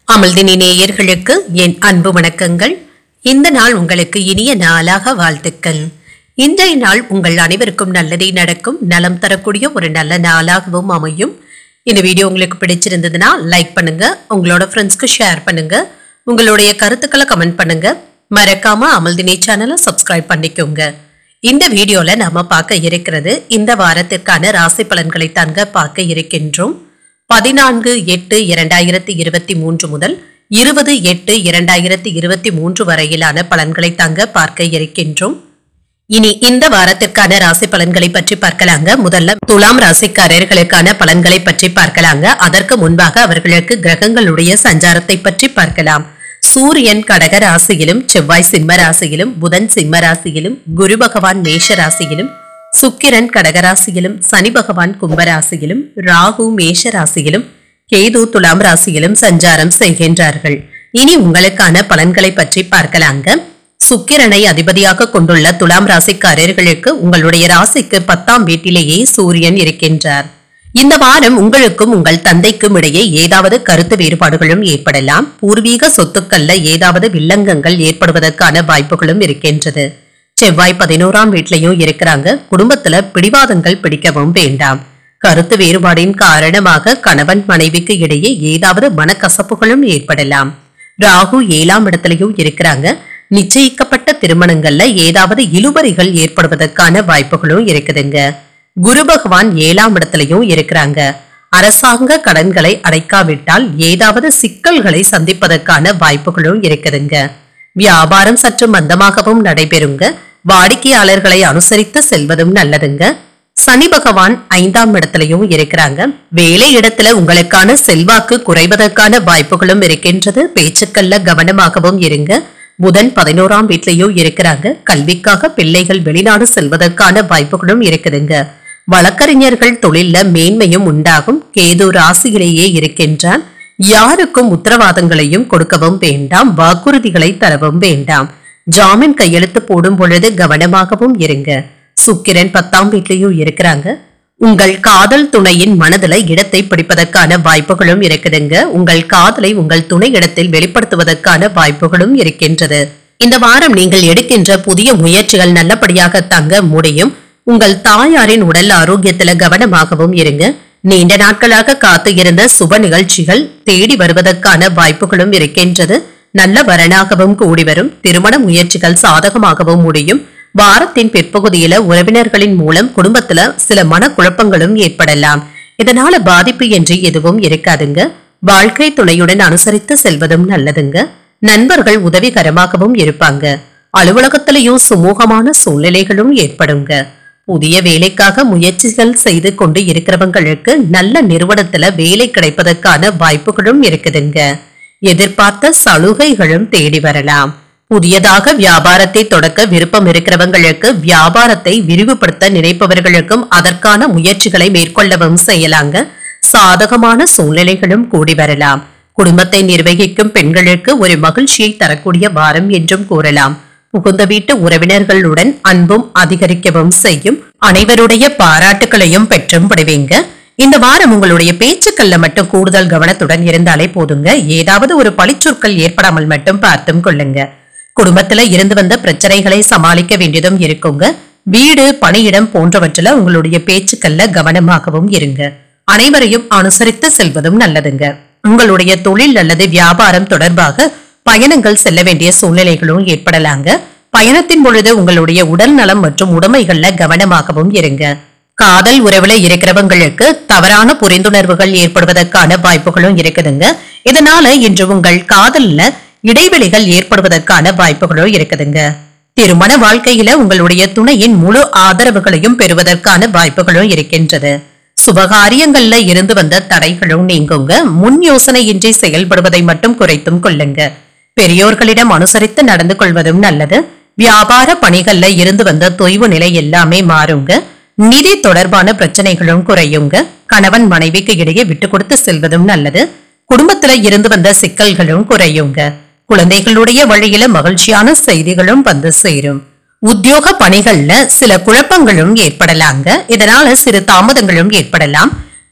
அமல்தினி நேயர்களுக்கு என் அன்பு வணக்கங்கள் இந்த நாள் உங்களுக்கு இனிய நாளாக வாழ்த்துக்கள் இன்றைய நாள் உங்கள் அனைவருக்கும் நல்லதே நடக்கும் நலம் தரக்கூடிய ஒரு நல்ல நாளாகவும் அமையும் இந்த வீடியோ உங்களுக்கு பிடிச்சிருந்ததுன்னா லைக் பண்ணுங்க உங்களோட ஃப்ரெண்ட்ஸ்க்கு ஷேர் பண்ணுங்க உங்களுடைய கருத்துக்களை கமெண்ட் பண்ணுங்க மறக்காம அமல்தினி சேனலை சப்ஸ்கிரைப் பண்ணிக்கோங்க இந்த வீடியோல நாம பார்க்க இருக்கிறது இந்த வாரத்திற்கான ராசி பலன்களை தாங்க பார்க்க இருக்கின்றோம் பதினான்கு எட்டு இரண்டாயிரத்தி இருபத்தி மூன்று முதல் இருபது எட்டு இரண்டாயிரத்தி இருபத்தி மூன்று வரையிலான பலன்களை தாங்க பார்க்க இருக்கின்றோம் இனி இந்த வாரத்திற்கான ராசி பலன்களை பற்றி பார்க்கலாங்க முதல்ல துலாம் ராசிக்காரர்களுக்கான பலன்களை பற்றி பார்க்கலாங்க அதற்கு முன்பாக அவர்களுக்கு கிரகங்களுடைய சஞ்சாரத்தை பற்றி பார்க்கலாம் சூரியன் கடக ராசியிலும் செவ்வாய் சிம்ம ராசியிலும் புதன் சிம்ம ராசியிலும் குரு பகவான் மேஷ ராசியிலும் சுக்கிரன் கடகராசியிலும் சனி பகவான் கும்பராசியிலும் ராகு மேஷ ராசியிலும் கேது துலாம் ராசியிலும் சஞ்சாரம் செய்கின்றார்கள் இனி உங்களுக்கான பலன்களை பற்றி பார்க்கலாங்க சுக்கிரனை அதிபதியாக கொண்டுள்ள துலாம் ராசிக்காரர்களுக்கு உங்களுடைய ராசிக்கு பத்தாம் வீட்டிலேயே சூரியன் இருக்கின்றார் இந்த வாரம் உங்களுக்கும் உங்கள் தந்தைக்கும் இடையே ஏதாவது கருத்து வேறுபாடுகளும் ஏற்படலாம் பூர்வீக சொத்துக்கள்ல ஏதாவது வில்லங்கங்கள் ஏற்படுவதற்கான வாய்ப்புகளும் இருக்கின்றது செவ்வாய் பதினோராம் வீட்லயும் இருக்கிறாங்க குடும்பத்துல பிடிவாதங்கள் பிடிக்கவும் வேண்டாம் கருத்து வேறுபாடின் காரணமாக கணவன் மனைவிக்கு இடையே ஏதாவது மனக்கசப்புகளும் ஏற்படலாம் ராகு ஏழாம் இடத்துலயும் இருக்கிறாங்க நிச்சயிக்கப்பட்ட திருமணங்கள்ல ஏதாவது இழுபறிகள் ஏற்படுவதற்கான வாய்ப்புகளும் இருக்குதுங்க குரு பகவான் ஏழாம் இடத்துலயும் இருக்கிறாங்க அரசாங்க கடன்களை அடைக்காவிட்டால் ஏதாவது சிக்கல்களை சந்திப்பதற்கான வாய்ப்புகளும் இருக்குதுங்க வியாபாரம் சற்று மந்தமாகவும் நடைபெறுங்க வாடிக்கையாளர்களை அனுசரித்து செல்வதும் நல்லதுங்க சனி பகவான் ஐந்தாம் இடத்துலயும் இருக்கிறாங்க வேலை இடத்துல உங்களுக்கான செல்வாக்கு குறைவதற்கான வாய்ப்புகளும் இருக்கின்றது பேச்சுக்கள்ல கவனமாகவும் இருங்க புதன் பதினோராம் வீட்லயும் இருக்கிறாங்க கல்விக்காக பிள்ளைகள் வெளிநாடு செல்வதற்கான வாய்ப்புகளும் இருக்குதுங்க வழக்கறிஞர்கள் தொழில்ல மேன்மையும் உண்டாகும் கேது ராசியிலேயே இருக்கின்றான் யாருக்கும் உத்தரவாதங்களையும் கொடுக்கவும் வேண்டாம் வாக்குறுதிகளை தரவும் வேண்டாம் ஜாமீன் கையெழுத்து போடும் பொழுது கவனமாகவும் இருங்க சுக்கிரன் பத்தாம் வீட்லயும் இருக்கிறாங்க உங்கள் காதல் துணையின் மனதுல இடத்தை பிடிப்பதற்கான வாய்ப்புகளும் இருக்குதுங்க உங்கள் காதலை உங்கள் துணை இடத்தில் வெளிப்படுத்துவதற்கான வாய்ப்புகளும் இருக்கின்றது இந்த வாரம் நீங்கள் எடுக்கின்ற புதிய முயற்சிகள் நல்லபடியாக தங்க முடியும் உங்கள் தாயாரின் உடல் ஆரோக்கியத்துல கவனமாகவும் இருங்க நீண்ட நாட்களாக காத்து இருந்த சுப நிகழ்ச்சிகள் தேடி வருவதற்கான வாய்ப்புகளும் இருக்கின்றது நல்ல வரனாகவும் கூடி வரும் திருமண முயற்சிகள் சாதகமாகவும் முடியும் வாரத்தின் பிற்பகுதியில உறவினர்களின் மூலம் குடும்பத்துல சில மனக்குழப்பங்களும் ஏற்படலாம் இதனால பாதிப்பு என்று எதுவும் இருக்காதுங்க வாழ்க்கை துணையுடன் அனுசரித்து செல்வதும் நல்லதுங்க நண்பர்கள் உதவிகரமாகவும் இருப்பாங்க அலுவலகத்திலையும் சுமூகமான சூழ்நிலைகளும் ஏற்படுங்க புதிய வேலைக்காக முயற்சிகள் செய்து கொண்டு இருக்கிறவங்களுக்கு நல்ல நிறுவனத்துல வேலை கிடைப்பதற்கான வாய்ப்புகளும் இருக்குதுங்க எதிர்பார்த்த சலுகைகளும் தேடி வரலாம் புதியதாக வியாபாரத்தை தொடக்க விருப்பம் இருக்கிறவங்களுக்கு வியாபாரத்தை விரிவுபடுத்த நினைப்பவர்களுக்கும் அதற்கான முயற்சிகளை மேற்கொள்ளவும் செய்யலாங்க சாதகமான சூழ்நிலைகளும் கூடி வரலாம் குடும்பத்தை நிர்வகிக்கும் பெண்களுக்கு ஒரு மகிழ்ச்சியை தரக்கூடிய வாரம் என்றும் கூறலாம் புகுந்த வீட்டு உறவினர்களுடன் அன்பும் அதிகரிக்கவும் செய்யும் அனைவருடைய பாராட்டுகளையும் பெற்றும் விடுவீங்க இந்த வாரம் உங்களுடைய பேச்சுக்கள்ல மட்டும் கூடுதல் கவனத்துடன் இருந்தாலே போதுங்க ஏதாவது ஒரு பழிச்சொற்கள் ஏற்படாமல் மட்டும் பார்த்தும் கொள்ளுங்க குடும்பத்துல இருந்து வந்த பிரச்சனைகளை சமாளிக்க வேண்டியதும் இருக்குங்க வீடு பணியிடம் போன்றவற்றில உங்களுடைய பேச்சுக்கள்ல கவனமாகவும் இருங்க அனைவரையும் அனுசரித்து செல்வதும் நல்லதுங்க உங்களுடைய தொழில் அல்லது வியாபாரம் தொடர்பாக பயணங்கள் செல்ல வேண்டிய சூழ்நிலைகளும் ஏற்படலாங்க பயணத்தின் பொழுது உங்களுடைய உடல் நலம் மற்றும் உடைமைகள்ல கவனமாகவும் இருங்க காதல் உறவுல இருக்கிறவங்களுக்கு தவறான புரிந்துணர்வுகள் ஏற்படுவதற்கான வாய்ப்புகளும் இருக்குதுங்க இதனால இன்று உங்கள் காதல்ல இடைவெளிகள் ஏற்படுவதற்கான வாய்ப்புகளும் இருக்குதுங்க திருமண வாழ்க்கையில உங்களுடைய துணையின் முழு ஆதரவுகளையும் பெறுவதற்கான வாய்ப்புகளும் இருக்கின்றது சுபகாரியங்கள்ல இருந்து வந்த தடைகளும் நீங்குங்க முன் யோசனையின்றி செயல்படுவதை மட்டும் குறைத்தும் கொள்ளுங்க பெரியோர்களிடம் அனுசரித்து நடந்து கொள்வதும் நல்லது வியாபார பணிகள்ல இருந்து வந்த தொய்வு நிலை எல்லாமே மாறுங்க நிதி தொடர்பான பிரச்சனைகளும் குறையுங்க கணவன் மனைவிக்கு இடையே விட்டு கொடுத்து செல்வதும் நல்லது குடும்பத்துல இருந்து வந்த சிக்கல்களும் குறையுங்க குழந்தைகளுடைய வழியில மகிழ்ச்சியான செய்திகளும் வந்து சேரும் உத்தியோக பணிகள்ல சில குழப்பங்களும் ஏற்படலாங்க இதனால சிறு தாமதங்களும் ஏற்படலாம்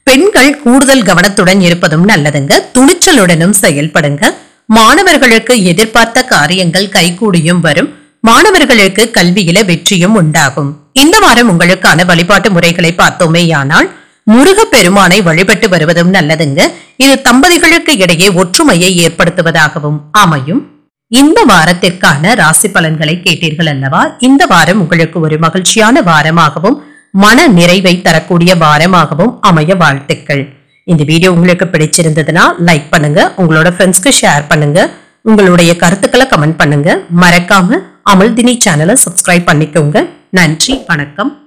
பெண்கள் கூடுதல் கவனத்துடன் இருப்பதும் நல்லதுங்க துணிச்சலுடனும் செயல்படுங்க மாணவர்களுக்கு எதிர்பார்த்த காரியங்கள் கைகூடியும் வரும் மாணவர்களுக்கு கல்வியில வெற்றியும் உண்டாகும் இந்த வாரம் உங்களுக்கான வழிபாட்டு முறைகளை பார்த்தோமேயானால் முருக பெருமானை வழிபட்டு வருவதும் நல்லதுங்க இது தம்பதிகளுக்கு இடையே ஒற்றுமையை ஏற்படுத்துவதாகவும் அமையும் இந்த வாரத்திற்கான ராசி பலன்களை கேட்டீர்கள் அல்லவா இந்த வாரம் உங்களுக்கு ஒரு மகிழ்ச்சியான வாரமாகவும் மன நிறைவை தரக்கூடிய வாரமாகவும் அமைய வாழ்த்துக்கள் இந்த வீடியோ உங்களுக்கு பிடிச்சிருந்ததுன்னா லைக் பண்ணுங்க உங்களோட ஃப்ரெண்ட்ஸ்க்கு ஷேர் பண்ணுங்க உங்களுடைய கருத்துக்களை கமெண்ட் பண்ணுங்க மறக்காம அமல்தினி சேனலை சப்ஸ்கிரைப் பண்ணிக்கோங்க நன்றி வணக்கம்